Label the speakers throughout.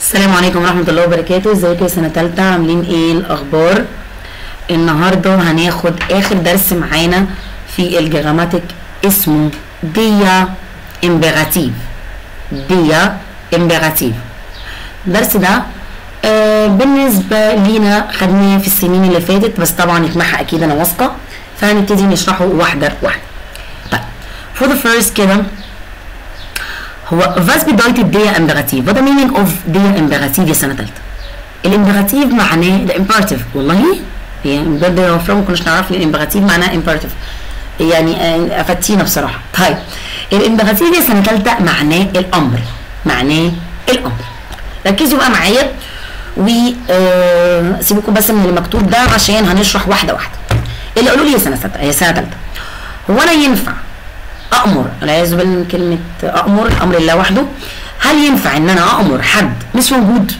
Speaker 1: السلام عليكم ورحمة الله وبركاته ازيكم يا سنة تالتة عاملين ايه الأخبار النهاردة هناخد آخر درس معانا في الجراماتيك اسمه ديا امبيراتيف ديا امبيراتيف الدرس ده آه بالنسبة لينا خدناه في السنين اللي فاتت بس طبعا اتمحى أكيد أنا واثقة فهنبتدي نشرحه واحدة واحدة طيب for the first كده هو was bedeutet der Imperativ what the meaning of der Imperativ يا سنة تالتة الامبيراتيف معناه ده imperative والله هي بجد لو ما كناش نعرف الامبيراتيف معناه imperative يعني آه، افدتينا بصراحة طيب الامبيراتيف يا سنة تالتة معناه الأمر معناه الأمر ركزوا بقى معايا و آه، سيبكم بس من المكتوب ده عشان هنشرح واحدة واحدة اللي قالوا لي يا سنة تالتة يا سنة تالتة هو أنا ينفع أأمر والعياذ بالله من كلمة أأمر أمر الله وحده هل ينفع إن أنا أأمر حد مش موجود؟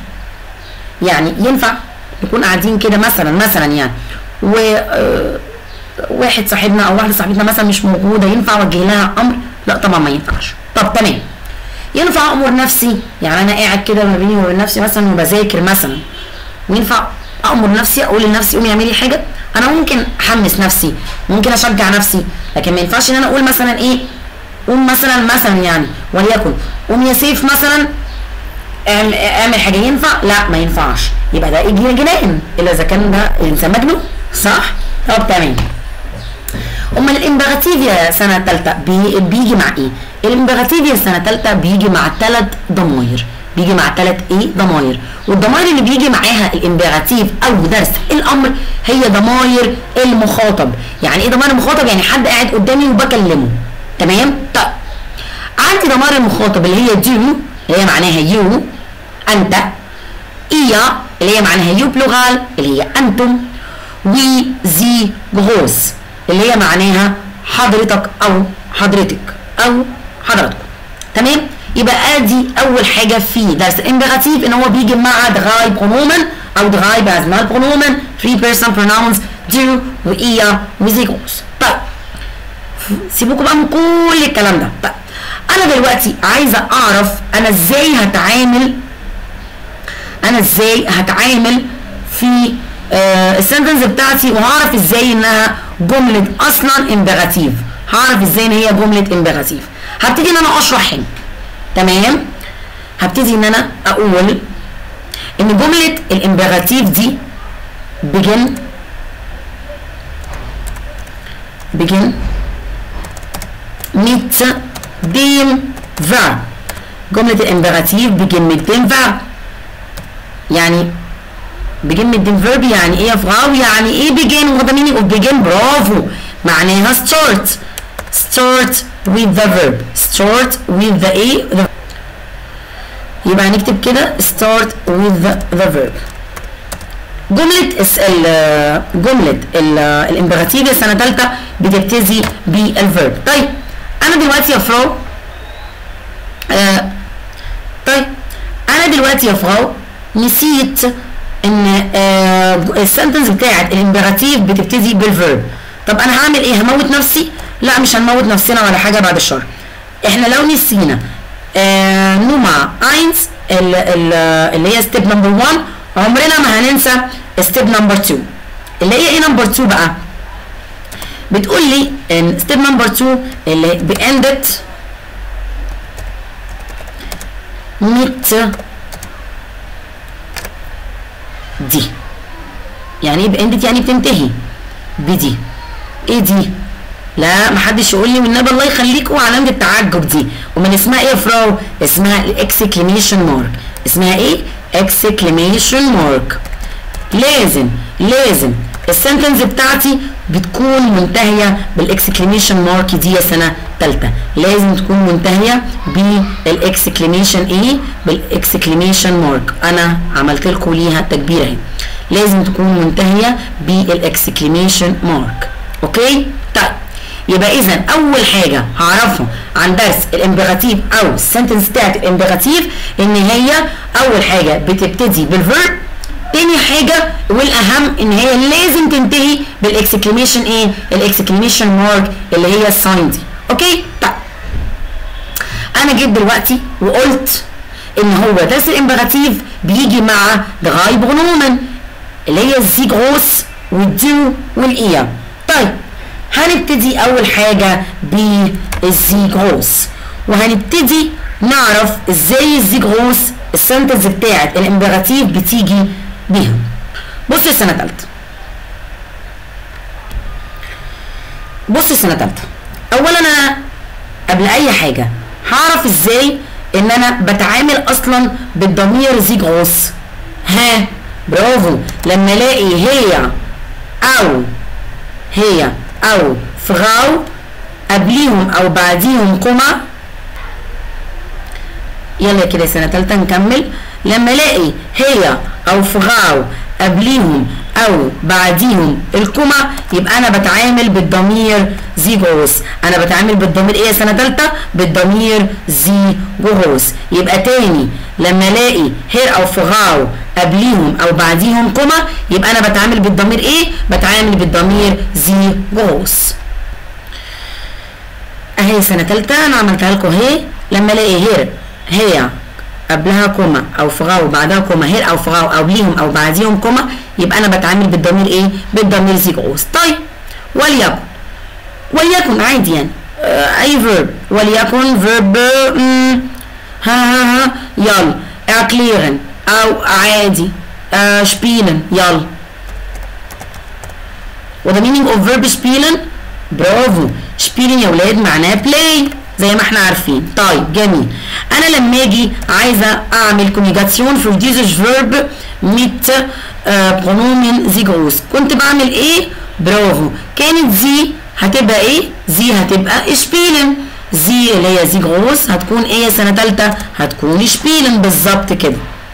Speaker 1: يعني ينفع نكون قاعدين كده مثلا مثلا يعني و آه، واحد صاحبنا او واحده صاحبتنا مثلا مش موجوده ينفع اوجه لها امر؟ لا طبعا ما ينفعش. طب تمام. ينفع امر نفسي يعني انا قاعد كده ما بيني وبين نفسي مثلا وبذاكر مثلا وينفع امر نفسي اقول لنفسي قومي اعملي حاجه انا ممكن احمس نفسي ممكن اشجع نفسي لكن ما ينفعش ان انا اقول مثلا ايه قوم مثلا مثلا يعني وليكن قوم يا سيف مثلا اعمل اعمل حاجه ينفع لا ما ينفعش يبقى ده يجي جنان الا اذا كان ده الانسان مجنون صح طب تمام امال الامبراطيف يا سنه ثالثه بي بيجي مع ايه الامبراطيف يا سنه ثالثه بيجي مع ثلاث ضماير بيجي مع ثلاث ايه ضماير والضماير اللي بيجي معاها الامبراطيف او درس الامر هي ضماير المخاطب يعني ايه ضماير المخاطب يعني حد قاعد قدامي وبكلمه تمام طيب عندي ضمائر المخاطب اللي هي دو اللي هي معناها يو انت ايا اللي هي معناها يو بلوغال اللي هي انتم وي زي جروس اللي هي معناها حضرتك او حضرتك او حضرتك تمام يبقى ادي اول حاجه في درس الامبيراتيف ان هو بيجي مع دراي برونومن او دراي بازنال برونومن 3 بيرسون برونومنز دو وايا وزي جروس طيب سيبوكم بقى من كل الكلام ده طيب انا دلوقتي عايزه اعرف انا ازاي هتعامل انا ازاي هتعامل في آه السنتنس بتاعتي وهعرف ازاي انها جمله اصلا امبيراتيف هعرف ازاي ان هي جمله امبيراتيف هبتدي ان انا اشرح هنا تمام هبتدي ان انا اقول ان جمله الامبيراتيف دي begin begin mit dem Verb جملة الامبراطيف begin mit dem Verb يعني begin mit dem Verb يعني ايه يا فراو يعني ايه begin what the meaning of begin برافو معناها start start with the verb start with the ايه the يبقى هنكتب كده start with the, the verb جملة الس- ال- جملة ال- الامبراطيف السنة تالتة بتبتدي بالفيرب طيب أنا دلوقتي يا فراو آه طيب أنا دلوقتي يا فراو نسيت إن آه السنتنس بتاعت الامبراطيف بتبتدي بالفيرب طب أنا هعمل إيه هموت نفسي؟ لا مش هنموت نفسنا ولا حاجة بعد الشر إحنا لو نسينا آه نومع اينز ال- ال- اللي هي ستيب نمبر 1 عمرنا ما هننسى ستيب نمبر 2 اللي هي ايه نمبر 2 بقى بتقول لي ان ستيب نمبر 2 اللي باندت ميت دي يعني ايه باندت يعني بتنتهي بدي ايه دي لا محدش يقول لي والنبي الله يخليكوا علامه التعجب دي ومن اسمها ايه يا فراو اسمها الاكسكليميشن مارك اسمها ايه اكسكليميشن مارك لازم لازم السنتنس بتاعتي بتكون منتهيه بالاكسكليميشن مارك دي يا سنه ثالثه لازم تكون منتهيه بالاكسكليميشن ايه بالاكسكليميشن مارك انا عملت لكم ليها تكبيره اهي لازم تكون منتهيه بالاكسكليميشن مارك اوكي طيب يبقى اذا اول حاجه هعرفها عن درس الامبيراتيف او السنتنس بتاعت الامبيراتيف ان هي اول حاجه بتبتدي بالفيرب تاني حاجه والاهم ان هي لازم تنتهي بالاكسكليميشن ايه الاكسكليميشن مارك اللي هي الساين دي اوكي طيب انا جيت دلوقتي وقلت ان هو درس الامبراطيف بيجي مع دغاي بغنومن اللي هي الزي جروس والدو والايا طيب هنبتدي اول حاجة بالزي جروس وهنبتدي نعرف ازاي الزي جروس السنتنس بتاعت الامبراطيف بتيجي بيها بص السنة تالتة بص السنة تالتة اولا انا قبل اي حاجة هعرف ازاي ان انا بتعامل اصلا بالضمير زي جروس ها برافو لما الاقي هي او هي او فراو قبليهم او بعديهم كوما يلا كده سنة تالتة نكمل لما الاقي هي او فراو قبليهم او بعديهم الكوما يبقى انا بتعامل بالضمير زي جوس انا بتعامل بالضمير ايه يا سنه ثالثه بالضمير زي جوس يبقى تاني لما الاقي هير او فغاو قبليهم او بعديهم كوما يبقى انا بتعامل بالضمير ايه بتعامل بالضمير زي جوس اهي سنه ثالثه انا عملتها لكم اهي لما الاقي هير هي قبلها كوما او فغاو وبعدها كوما هير او فغاو او ليهم او بعديهم كوما يبقى انا بتعامل بالضمير ايه بالضمير زي جوز طيب وليكن وليكن عادي يعني آه اي فيرب وليكن فيرب ها ها ها يلا erklären او عادي آه spielen يلا وده meaning of verb spielen برافو spielen يا ولاد معناه play زي ما احنا عارفين طيب جميل انا لما اجي عايزه اعمل كونيجاسيون في dieses verb mit آه pronomen زي جروس كنت بعمل ايه برافو كانت زي هتبقى ايه زي هتبقى شبيلن زي اللي هي زي جروس هتكون ايه يا سنه ثالثه هتكون شبيلن بالظبط كده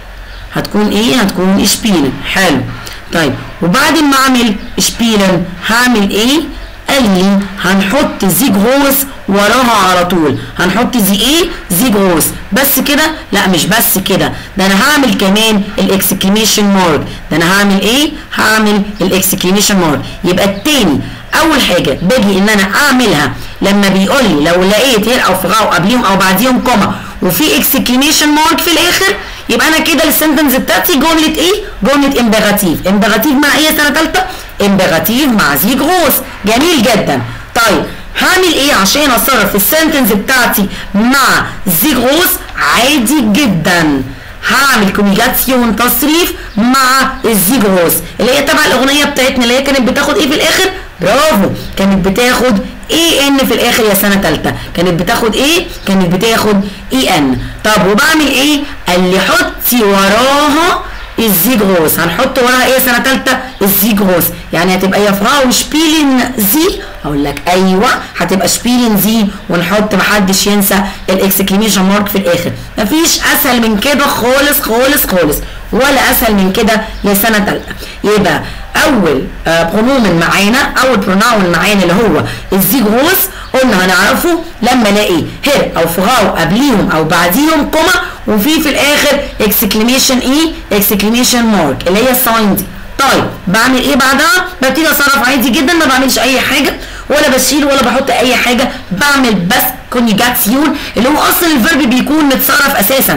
Speaker 1: هتكون ايه هتكون شبيلن حلو طيب وبعد ما اعمل شبيلن هعمل ايه قال لي هنحط زي جروس وراها على طول هنحط زي ايه زي جروس بس كده لا مش بس كده ده انا هعمل كمان الاكسكليميشن مارك ده انا هعمل ايه هعمل الاكسكليميشن مارك يبقى التاني اول حاجه باجي ان انا اعملها لما بيقول لي لو لقيت هير او فغاو قبليهم او بعديهم كوما وفي اكسكليميشن مارك في الاخر يبقى انا كده السنتنس بتاعتي جمله ايه جمله امبراتيف امبراتيف مع ايه سنه ثالثه امبراتيف مع زي جروس جميل جدا طيب هعمل ايه عشان اصرف السنتنس بتاعتي مع زي جروس عادي جدا هعمل كوميجاسيون تصريف مع الزي جروس اللي هي تبع الاغنيه بتاعتنا اللي هي كانت بتاخد ايه في الاخر برافو كانت بتاخد اي ان في الاخر يا سنه ثالثه كانت بتاخد ايه كانت بتاخد اي ان طب وبعمل ايه قال لي حطي وراها الزي جروس هنحط وراها ايه سنه ثالثه الزي جروس يعني هتبقى يا فراو شبيلن زي اقول لك ايوه هتبقى شبيلن زي ونحط محدش ينسى الاكسكليميشن مارك في الاخر مفيش اسهل من كده خالص خالص خالص ولا اسهل من كده يا سنه ثالثه يبقى اول آه برونومن معانا اول بروناون معانا اللي هو الزي جروس قلنا هنعرفه لما الاقي هير او فغاو قبليهم او بعديهم كوما وفي في الاخر اكسكليميشن ايه اكسكليميشن مارك اللي هي الساين دي طيب بعمل ايه بعدها ببتدي اصرف عادي جدا ما بعملش اي حاجه ولا بشيل ولا بحط اي حاجه بعمل بس كونيجاسيون اللي هو اصلا الفيرب بيكون متصرف اساسا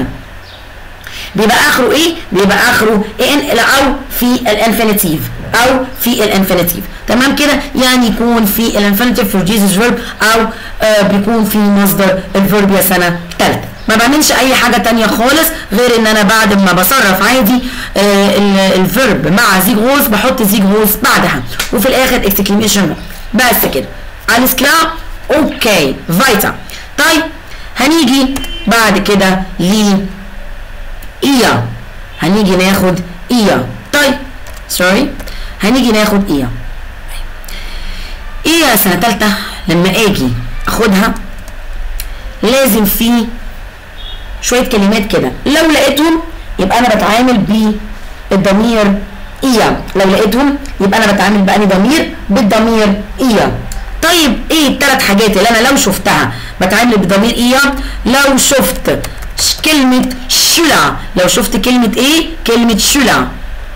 Speaker 1: بيبقى اخره ايه بيبقى اخره ان او في الانفينيتيف او في الانفينيتيف تمام كده يعني يكون في الانفينيتيف في جيسس فيرب او آه بيكون في مصدر الفيرب يا سنه ثالثه ما بعملش اي حاجه تانية خالص غير ان انا بعد ما بصرف عادي آه الفيرب مع زي غوز بحط زي غوز بعدها وفي الاخر اكسكليميشن بس كده alles klar اوكي فايتا طيب هنيجي بعد كده ل ايا هنيجي ناخد ايا طيب سوري هنيجي ناخد ايا ايا سنه ثالثه لما اجي اخدها لازم في شويه كلمات كده لو لقيتهم يبقى انا بتعامل بالضمير ايا لو لقيتهم يبقى انا بتعامل بأني ضمير بالضمير ايا طيب ايه الثلاث حاجات اللي انا لو شفتها بتعامل بضمير ايا لو شفت كلمة شلا لو شفت كلمة ايه كلمة شلا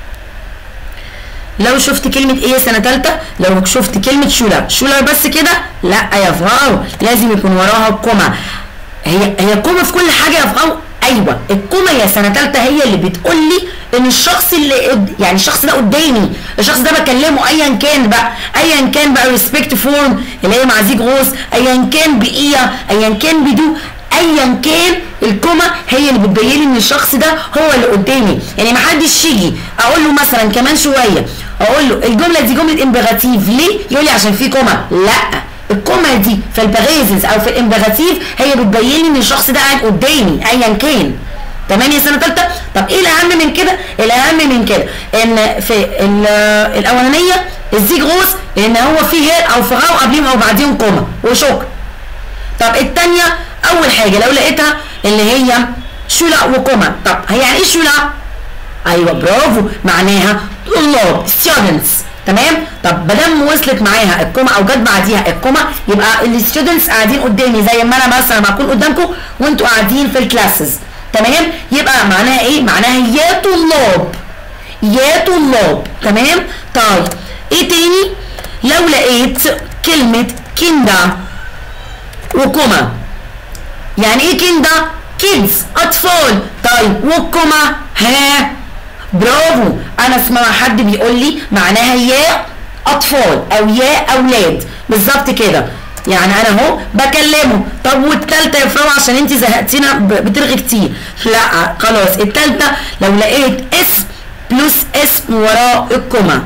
Speaker 1: لو شفت كلمة ايه سنة تالتة لو شفت كلمة شولا شولا بس كده لا يا فراو لازم يكون وراها كوما هي هي كوما في كل حاجة يا فراو ايوه الكوما يا سنه ثالثه هي اللي بتقول لي ان الشخص اللي قد... يعني الشخص ده قدامي الشخص ده بكلمه ايا كان بقى ايا كان بقى ريسبكت فورم اللي هي مع زيج غوص ايا كان بايه ايا كان بدو ايا كان الكوما هي اللي بتبين لي ان الشخص ده هو اللي قدامي يعني ما حدش يجي اقول له مثلا كمان شويه اقول له الجمله دي جمله امبيراتيف ليه يقول لي عشان في كوما لا الكوما دي في الباريزنس او في الامبيراتيف هي بتبين لي ان الشخص ده قاعد قدامي ايا كان تمام يا سنه ثالثه طب ايه الاهم من كده الاهم من كده ان في ال- الاولانيه الزيج غوص ان هو في هير او فراغ قبليهم او بعديهم كوما وشكرا طب الثانيه اول حاجه لو لقيتها اللي هي شولا وكوما طب هي يعني ايه شولا ايوه برافو معناها طلاب students تمام طب ما دام وصلت معاها الكوما او جت بعديها الكوما يبقى الستودنتس قاعدين قدامي زي ما انا مثلا ما اكون قدامكم وانتوا قاعدين في الكلاسز تمام يبقى معناها ايه معناها يا طلاب يا طلاب تمام طيب ايه تاني لو لقيت كلمه كندا وكوما يعني ايه كندا كيدز اطفال طيب والكوما ها برافو انا اسمع حد بيقول لي معناها يا اطفال او يا اولاد بالظبط كده يعني انا اهو بكلمه طب والتالتة يا فرو عشان انت زهقتينا ب- بترغي كتير لا خلاص التالتة لو لقيت اسم بلس اسم وراه الكوما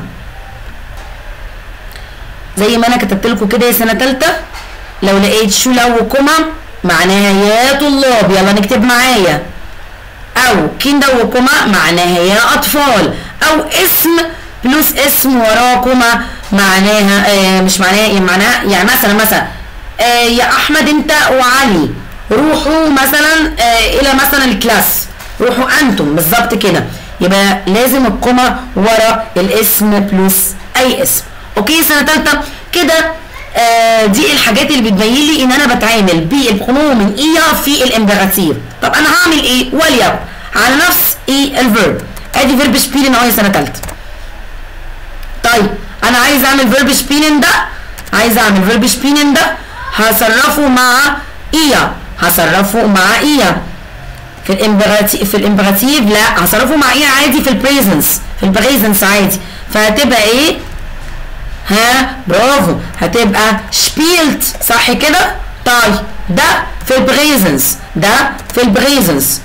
Speaker 1: زي ما انا كتبت لكم كده يا سنه ثالثه لو لقيت شولا وكوما معناها يا طلاب يلا نكتب معايا او كيندا وكوما معناها يا اطفال او اسم بلس اسم وراكما معناها آه مش معناها ايه معناها يعني مثلا مثلا آه يا احمد انت وعلي روحوا مثلا آه الى مثلا الكلاس روحوا انتم بالظبط كده يبقى لازم الكوما ورا الاسم بلس اي اسم اوكي سنه ثالثه كده آه دي الحاجات اللي بتبين لي ان انا بتعامل بالبرونوم من ايه في الامبيراتيف طب انا هعمل ايه وليكن على نفس ايه الفيرب ادي فيرب سبيلين اهو يا سنه ثالثه طيب انا عايز اعمل فيرب سبيلين ده عايز اعمل فيرب سبيلين ده هصرفه مع ايه هصرفه مع ايه في الامبراتيف في الامبراتيف لا هصرفه مع ايه عادي في البريزنس في البريزنس عادي فهتبقى ايه ها برافو هتبقى شبيلت صح كده طيب ده في البريزنس ده في البريزنس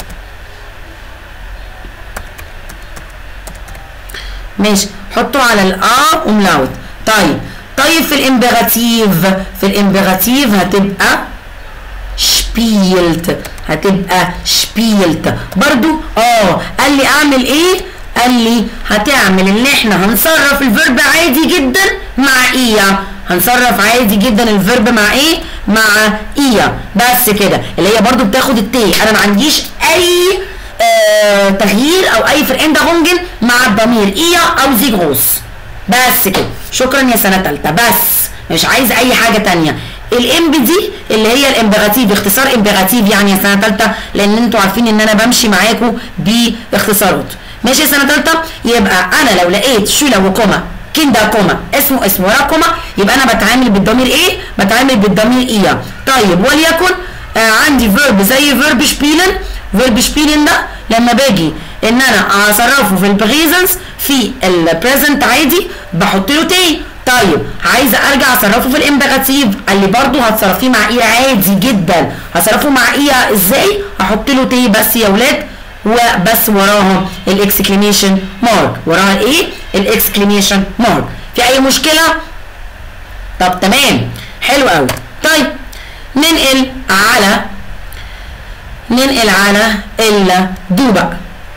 Speaker 1: ماشي حطه على الاه املاوت طيب طيب في الامبراتيف في الامبراتيف هتبقى شبيلت هتبقى شبيلت برضو اه قال لي اعمل ايه قال لي هتعمل ان احنا هنصرف الفيرب عادي جدا مع ايه هنصرف عادي جدا الفيرب مع ايه مع ايه بس كده اللي هي برضو بتاخد التي انا ما عنديش اي آه تغيير او اي فرقين ده هونجن مع الضمير ايه او زي غوص بس كده شكرا يا سنه ثالثه بس مش عايزه اي حاجه تانية الام دي اللي هي الامبيراتيف اختصار امبيراتيف يعني يا سنه ثالثه لان انتوا عارفين ان انا بمشي معاكم باختصارات ماشي يا سنه ثالثه يبقى انا لو لقيت شولا وكوما كندا كوما اسمه اسم ورا كوما يبقى انا بتعامل بالضمير ايه بتعامل بالضمير ايه طيب وليكن آه عندي فيرب زي فيرب شبيلن فيرب شبيلن ده لما باجي ان انا اصرفه في البريزنس في البريزنت عادي بحط له تي طيب عايزه ارجع اصرفه في الامبيراتيف قال لي برضه هتصرفيه مع ايه عادي جدا هصرفه مع ايه ازاي هحط له تي بس يا ولاد وبس وراها الاكسكليميشن مارك وراها الايه الاكسكليميشن مارك في اي مشكله طب تمام حلو قوي طيب ننقل على ننقل على الدو بقى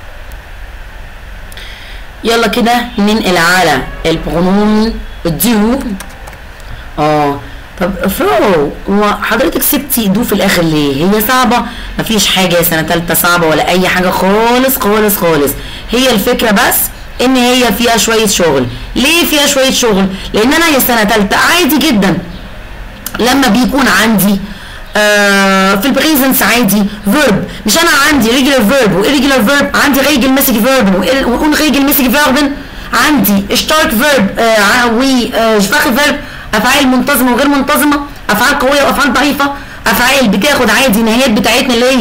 Speaker 1: يلا كده ننقل على البرونوم دو اه طب فرو هو حضرتك سبتي دو في الاخر ليه هي صعبه مفيش حاجه يا سنه ثالثه صعبه ولا اي حاجه خالص خالص خالص هي الفكره بس ان هي فيها شويه شغل ليه فيها شويه شغل لان انا يا سنه ثالثه عادي جدا لما بيكون عندي آه في البريزنس عادي فيرب مش انا عندي ريجولار فيرب وإيريجولار فيرب عندي ريجل مسك فيرب وأون ريجل مسك فيربن عندي اشتارك فيرب آه وشفاخ فيرب افعال منتظمه وغير منتظمه افعال قويه وافعال ضعيفه افعال بتاخد عادي النهايات بتاعتنا اللي هي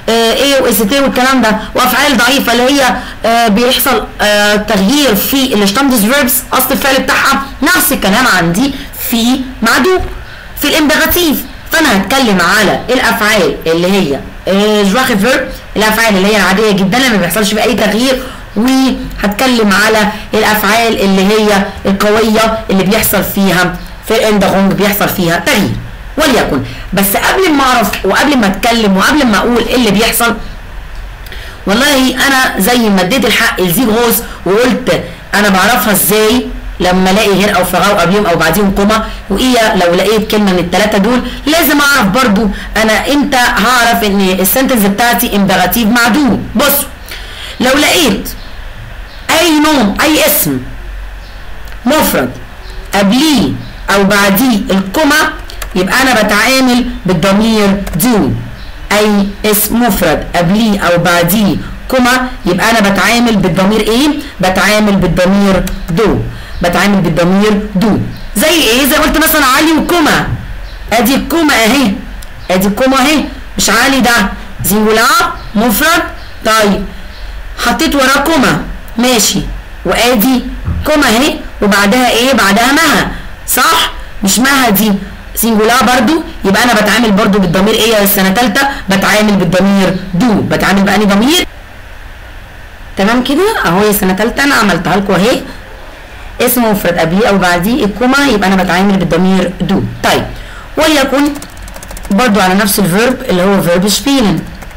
Speaker 1: آه ايه واس تي والكلام ده وافعال ضعيفه اللي هي آه بيحصل آه تغيير في الشتامدز فيربس اصل الفعل بتاعها نفس الكلام عندي في معدو في الامبيراتيف فانا هتكلم على الافعال اللي هي جواخ فيرب الافعال اللي هي العاديه جدا اللي ما بيحصلش فيها اي تغيير وهتكلم على الافعال اللي هي القويه اللي بيحصل فيها في الاندغونج بيحصل فيها تغيير وليكن بس قبل ما اعرف وقبل ما اتكلم وقبل ما اقول ايه اللي بيحصل والله انا زي ما اديت الحق لزيج غوز وقلت انا بعرفها ازاي لما الاقي غير او فراغ قبليهم او بعديهم كوما وايه لو لقيت كلمه من الثلاثه دول لازم اعرف برضو انا امتى هعرف ان السنتنس بتاعتي امبراتيف معدوم بصوا لو لقيت اي نوم اي اسم مفرد قبليه او بعديه الكوما يبقى انا بتعامل بالضمير دو اي اسم مفرد قبليه او بعديه كوما يبقى انا بتعامل بالضمير ايه بتعامل بالضمير دو بتعامل بالضمير دو زي ايه زي قلت مثلا علي وكوما ادي الكوما اهي ادي الكوما اهي مش علي ده زنجولار مفرد طيب حطيت وراه كوما ماشي وادي كوما اهي وبعدها ايه بعدها مها صح مش مها دي سنجولار برضو يبقى انا بتعامل برضو بالضمير ايه يا السنه ثالثه بتعامل بالضمير دو بتعامل باني ضمير تمام كده اهو يا سنه ثالثه انا عملتها لكم اهي اسم مفرد قبليه او بعديه الكوما يبقى انا بتعامل بالضمير دو طيب وليكن برضو على نفس الفيرب اللي هو فيرب شبيلن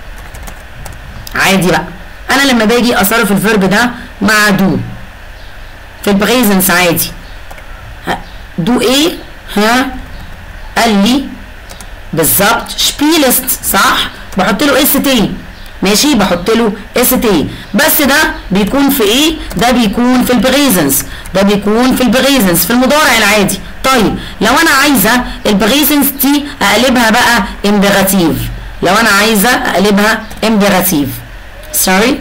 Speaker 1: عادي بقى انا لما باجي اصرف الفيرب ده مع دو في البريزنس عادي دو ايه ها قال لي بالظبط شبيلست صح بحط له اس تي ماشي بحط له اس تي بس ده بيكون في ايه ده بيكون في البريزنس ده بيكون في البريزنس في المضارع العادي طيب لو انا عايزه البريزنس دي اقلبها بقى امبيراتيف لو انا عايزه اقلبها امبيراتيف سوري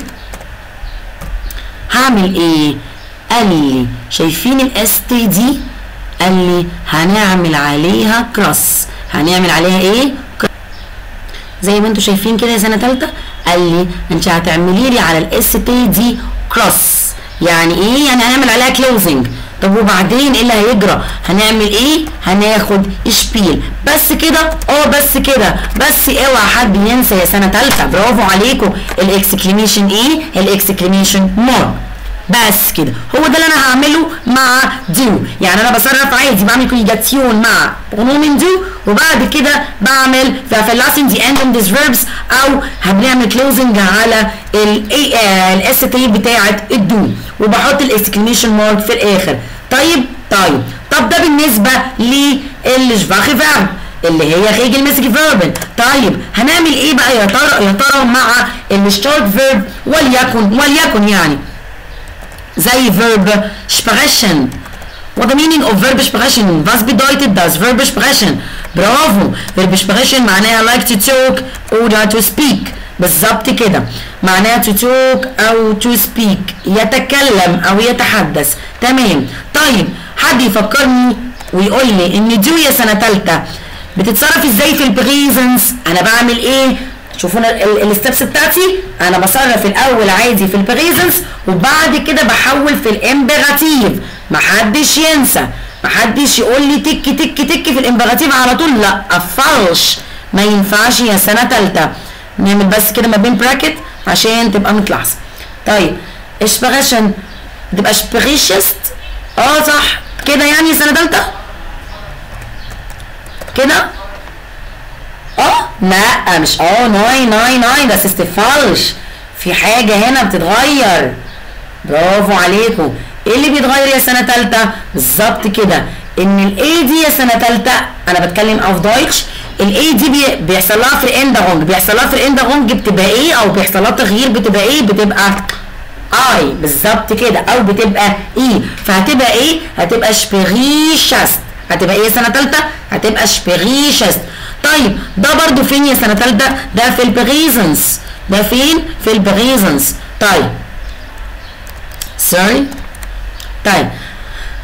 Speaker 1: هعمل ايه قال لي شايفين الاس تي دي قال لي هنعمل عليها كروس هنعمل عليها ايه زي ما انتم شايفين كده يا سنه ثالثه قال لي انت هتعملي لي على الاس تي دي كروس يعني ايه يعني هنعمل عليها كلوزنج طب وبعدين ايه اللي هيجرى هنعمل ايه هناخد شبيل بس كده اه بس كده بس اوعى حد ينسى يا سنه ثالثه برافو عليكم الاكسكليميشن ايه الاكسكليميشن مارك بس كده هو ده اللي انا هعمله مع دو يعني انا بصرف عادي بعمل كونجاتيون مع برومين دو وبعد كده بعمل فلاسين دي اند اند فيربس او بنعمل كلوزنج على الاس تي بتاعه الدو وبحط الاكسكليميشن مارك في الاخر طيب طيب طب ده بالنسبه للشفاخ فيرب اللي هي خيج المسك فيربن طيب هنعمل ايه بقى يا ترى يا ترى مع الشارت فيرب وليكن وليكن يعني زي verb sprechen What the meaning of verb sprechen? Was bedeutet das verb sprechen? برافو verb sprechen معناها like to talk oder to speak بالظبط كده معناها to talk أو to speak يتكلم أو يتحدث تمام طيب حد يفكرني ويقول لي إن دو يا سنة تالتة بتتصرف ازاي في البريزنس انا بعمل ايه شوفونا الستبس بتاعتي انا بصرف الاول عادي في البريزنس وبعد كده بحول في الامبيراتيف محدش ينسى محدش يقول لي تك تك تك في الامبيراتيف على طول لا افرش ما ينفعش يا سنه ثالثه نعمل بس كده ما بين براكت عشان تبقى متلاحظه طيب اشبغشن تبقى شبغيشست اه صح كده يعني سنه ثالثه كده اه لا مش اه ناي ناي ناي ده استفالش في حاجة هنا بتتغير برافو عليكم ايه اللي بيتغير يا سنة تالتة بالظبط كده ان الاي دي يا سنة تالتة انا بتكلم auf دويتش الاي دي بي بيحصل لها في الاندغونج بيحصل لها في الاندغونج بتبقى ايه او بيحصل لها تغيير بتبقى ايه بتبقى اي بالظبط كده او بتبقى اي فهتبقى ايه هتبقى شبريشست هتبقى ايه يا سنة تالتة هتبقى شبريشست طيب ده برضو فين يا سنة تالتة ده في البريزنس ده فين في البريزنس طيب سوري طيب فانا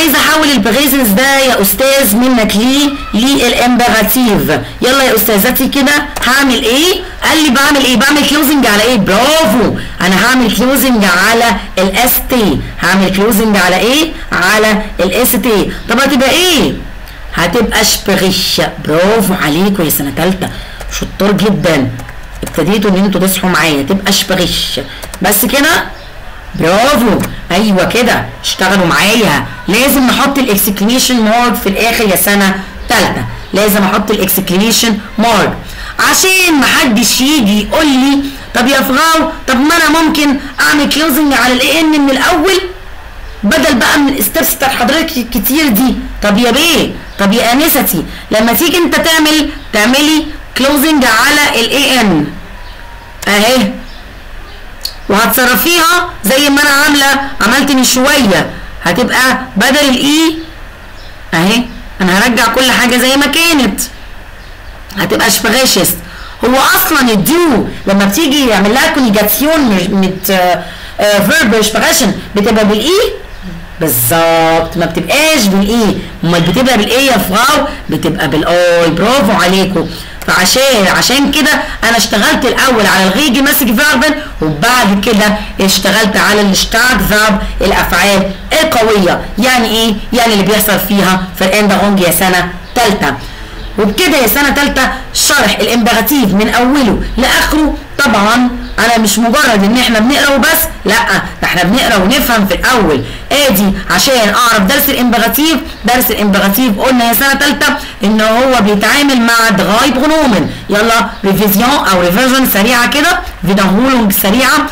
Speaker 1: عايزه احول البريزنس ده يا استاذ منك ليه للامبراتيف يلا يا استاذتي كده هعمل ايه قال لي بعمل ايه بعمل كلوزنج على ايه برافو انا هعمل كلوزنج على الاس تي هعمل كلوزنج على ايه على الاس تي طب هتبقى ايه هتبقى شبريش برافو عليكم يا سنه ثالثه شطار جدا ابتديتوا ان انتوا تصحوا معايا تبقى شبريش بس كده برافو ايوه كده اشتغلوا معايا لازم نحط الاكسكليميشن مارك في الاخر يا سنه ثالثه لازم احط الاكسكليميشن مارك عشان محدش يجي يقول لي طب يا فراو طب ما انا ممكن اعمل كلوزنج على الاي ان من الاول بدل بقى من الستبس بتاعت حضرتك الكتير دي طب يا بيه طب يا انستي لما تيجي انت تعمل تعملي كلوزنج على الاي ان اهي وهتصرفيها زي ما انا عامله عملت من شويه هتبقى بدل الاي اهي انا هرجع كل حاجه زي ما كانت هتبقى شبغاشست هو اصلا الديو لما بتيجي يعمل لها كونيجاسيون مت فيرب شبغاشن بتبقى بالاي بالظبط ما بتبقاش بالاي امال بتبقى بالايه يا فراو بتبقى بالاي برافو عليكم فعشان عشان كده انا اشتغلت الاول على الغيجي ماسك فيربن وبعد كده اشتغلت على الاشتاق فيرب الافعال القويه يعني ايه يعني اللي بيحصل فيها في الاندغونج يا سنه ثالثه وبكده يا سنه ثالثه شرح الامبراتيف من اوله لاخره طبعا انا مش مجرد ان احنا بنقرا وبس لا ده احنا بنقرا ونفهم في الاول ادي عشان اعرف درس الامبراتيف درس الامبراتيف قلنا يا سنه ثالثه ان هو بيتعامل مع دغاي برونومن يلا ريفيزيون او ريفيجن سريعه كده فيدهولونج سريعه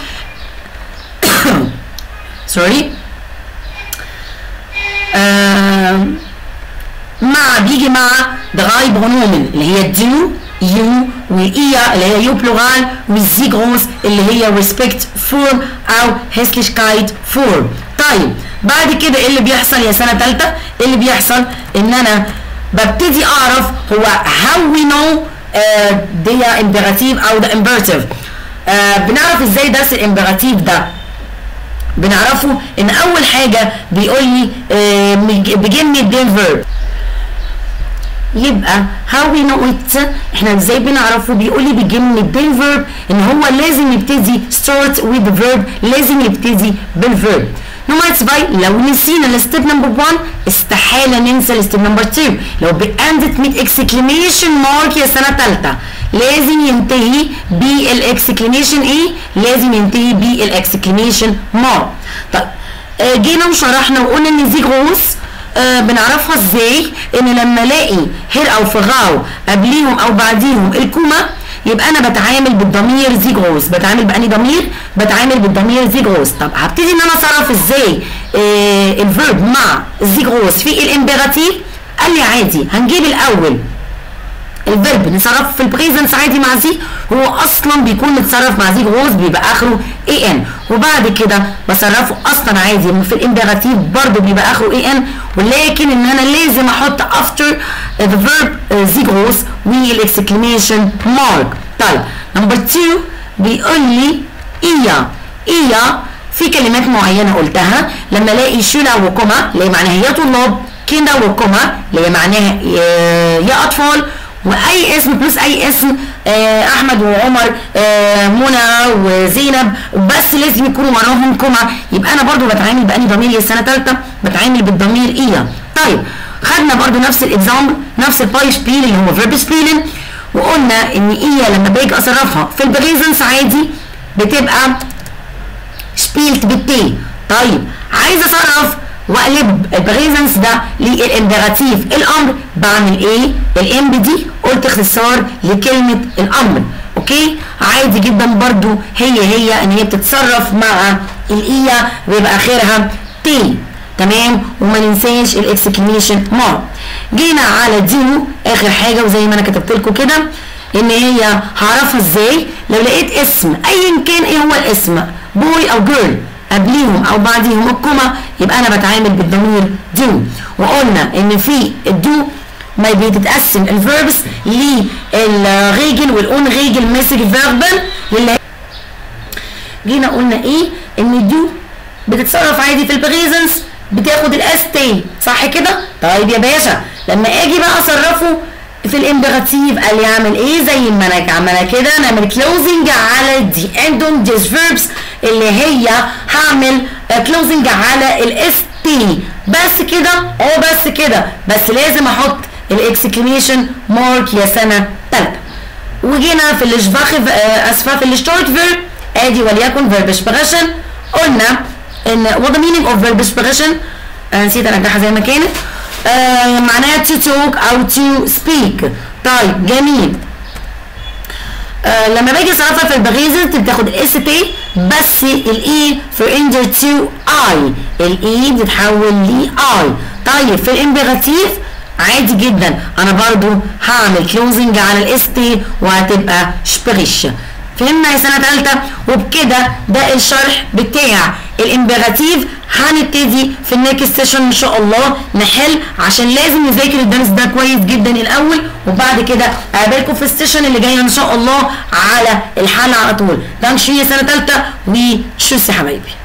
Speaker 1: سوري آه مع بيجي مع دغاي برونومن اللي هي الديو يو والايا اللي هي يو بلورال والزيجروس اللي هي ريسبكت فورم او هيسليشكايت فورم طيب بعد كده ايه اللي بيحصل يا سنه ثالثه اللي بيحصل ان انا ببتدي اعرف هو how we know uh, the imperative او the imperative uh, بنعرف ازاي درس الامبراتيف ده بنعرفه ان اول حاجه بيقول لي uh, begin with the verb يبقى how we know it احنا ازاي بنعرفه بيقول لي begin with the verb ان هو لازم يبتدي start with the verb لازم يبتدي بالverb نمرة باي لو نسينا الستيب نمبر 1 استحالة ننسى الستيب نمبر 2 لو ended with exclamation mark يا سنة تالتة لازم ينتهي بالاكسكليميشن ايه؟ لازم ينتهي بالاكسكليميشن مارك طيب آه جينا وشرحنا وقلنا ان دي غوص آه بنعرفها ازاي ان لما الاقي هير او فغاو قبليهم او بعديهم الكوما يبقى انا بتعامل بالضمير زي جروس بتعامل باني ضمير بتعامل بالضمير زي جروس طب هبتدي ان انا اصرف ازاي آه الفيرب مع زي جروس في الامبيراتيف قال لي عادي هنجيب الاول الفيرب نصرف في البريزنس عادي مع زي هو اصلا بيكون متصرف مع زي جروز بيبقى اخره اي ان وبعد كده بصرفه اصلا عادي في الامبيراتيف برضه بيبقى اخره اي ان ولكن ان انا لازم احط افتر ذا فيرب زي جروز والاكسكليميشن مارك طيب نمبر 2 بيقول لي ايا ايا في كلمات معينه قلتها لما الاقي شولا وكوما اللي معناها يا طلاب كيندا وكوما اللي معناها يا اطفال واي اسم بلس اي اسم آه احمد وعمر آه منى وزينب بس لازم يكونوا وراهم كوما يبقى انا برضو بتعامل باني ضمير يا سنه ثالثه بتعامل بالضمير ايا طيب خدنا برضو نفس الاكزامبل نفس الباي سبيل اللي هو فيرب سبيلن وقلنا ان ايا لما باجي اصرفها في البريزنس عادي بتبقى سبيلت بالتي طيب عايز اصرف واقلب البريزنس ده للامبيراتيف الامر بعمل ايه الام دي قلت اختصار لكلمه الامر اوكي عادي جدا برضو هي هي ان هي بتتصرف مع الايه بيبقى اخرها تي تمام وما ننساش الاكسكليميشن مارك جينا على ديو اخر حاجه وزي ما انا كتبت لكم كده ان هي هعرفها ازاي لو لقيت اسم ايا كان ايه هو الاسم بوي او جيرل قبليهم او بعديهم الكوما يبقى انا بتعامل بالضمير دو وقلنا ان في الدو ما بتتقسم الفيربس للريجل والاون ريجل ماسك فيربل اللي جينا قلنا ايه ان الدو بتتصرف عادي في البريزنس بتاخد الاس تي صح كده طيب يا باشا لما اجي بقى اصرفه في الامبيراتيف قال لي اعمل ايه زي ما انا عملها كده نعمل كلوزنج على دي اندون ديز فيربس اللي هي هعمل كلوزنج على الاس تي بس كده اه بس كده بس لازم احط الاكسكليميشن مارك يا سنه ثالثه وجينا في الشفاخ اسفه في الشورت فيرب ادي وليكن فيرب سبريشن قلنا ان what the meaning of verb expression آه نسيت ارجعها زي ما كانت آه معناها to talk او to speak طيب جميل آه لما باجي اصرفها في البغيزة بتاخد اس تي بس الاي في انجر تو اي الاي بتتحول ل اي طيب في الامبيراتيف عادي جدا انا برضو هعمل كلوزنج على الاس تي وهتبقى شبريش فهمنا يا سنه ثالثه وبكده ده الشرح بتاع الامبيراتيف هنبتدي في النكست سيشن ان شاء الله نحل عشان لازم نذاكر الدرس ده كويس جدا الاول وبعد كده اقابلكم في السيشن اللي جايه ان شاء الله على الحل على طول دانشي يا سنه ثالثه وتشوس يا حبايبي